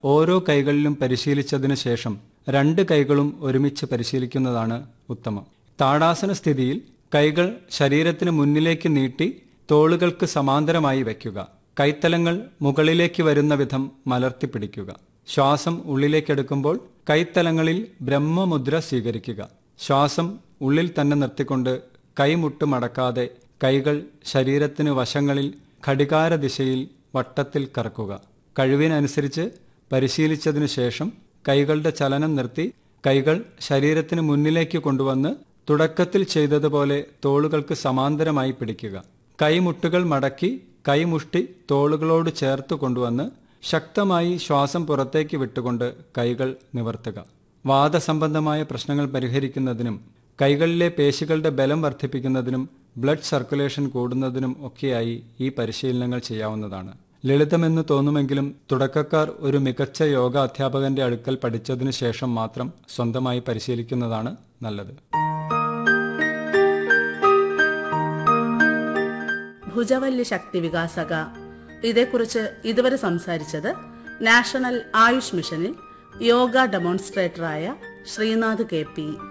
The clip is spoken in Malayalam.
ഓരോ കൈകളിലും പരിശീലിച്ചതിനു ശേഷം രണ്ട് കൈകളും ഒരുമിച്ച് പരിശീലിക്കുന്നതാണ് ഉത്തമം താടാസന സ്ഥിതിയിൽ കൈകൾ ശരീരത്തിന് മുന്നിലേക്ക് നീട്ടി തോളുകൾക്ക് സമാന്തരമായി വയ്ക്കുക കൈത്തലങ്ങൾ മുകളിലേക്ക് വരുന്ന വിധം മലർത്തി പിടിക്കുക ശ്വാസം ഉള്ളിലേക്കെടുക്കുമ്പോൾ കൈത്തലങ്ങളിൽ ബ്രഹ്മമുദ്ര സ്വീകരിക്കുക ശ്വാസം ഉള്ളിൽ തന്നെ നിർത്തിക്കൊണ്ട് കൈമുട്ട് മടക്കാതെ കൈകൾ ശരീരത്തിന് വശങ്ങളിൽ ഘടികാര ദിശയിൽ വട്ടത്തിൽ കറക്കുക കഴിവിനനുസരിച്ച് പരിശീലിച്ചതിനു ശേഷം കൈകളുടെ ചലനം നിർത്തി കൈകൾ ശരീരത്തിന് മുന്നിലേക്ക് കൊണ്ടുവന്ന് തുടക്കത്തിൽ ചെയ്തതുപോലെ തോളുകൾക്ക് സമാന്തരമായി പിടിക്കുക കൈമുട്ടുകൾ മടക്കി കൈമുഷ്ടി തോളുകളോട് ചേർത്ത് കൊണ്ടുവന്ന് ശക്തമായി ശ്വാസം പുറത്തേക്ക് വിട്ടുകൊണ്ട് കൈകൾ നിവർത്തുക വാദസംബന്ധമായ പ്രശ്നങ്ങൾ പരിഹരിക്കുന്നതിനും കൈകളിലെ പേശികളുടെ ബലം വർദ്ധിപ്പിക്കുന്നതിനും ബ്ലഡ് സർക്കുലേഷൻ കൂടുന്നതിനും ഒക്കെയായി ഈ പരിശീലനങ്ങൾ ചെയ്യാവുന്നതാണ് ലളിതമെന്ന് തോന്നുമെങ്കിലും തുടക്കക്കാർ ഒരു മികച്ച യോഗ അധ്യാപകന്റെ അടുക്കൽ പഠിച്ചതിനു ശേഷം മാത്രം സ്വന്തമായി പരിശീലിക്കുന്നതാണ് നല്ലത് ഭുജവല്യ ശക്തി വികാസക ഇതേക്കുറിച്ച് ഇതുവരെ സംസാരിച്ചത് നാഷണൽ ആയുഷ് മിഷനിൽ യോഗ ഡെമോൺസ്ട്രേറ്ററായ ശ്രീനാഥ് കെ പി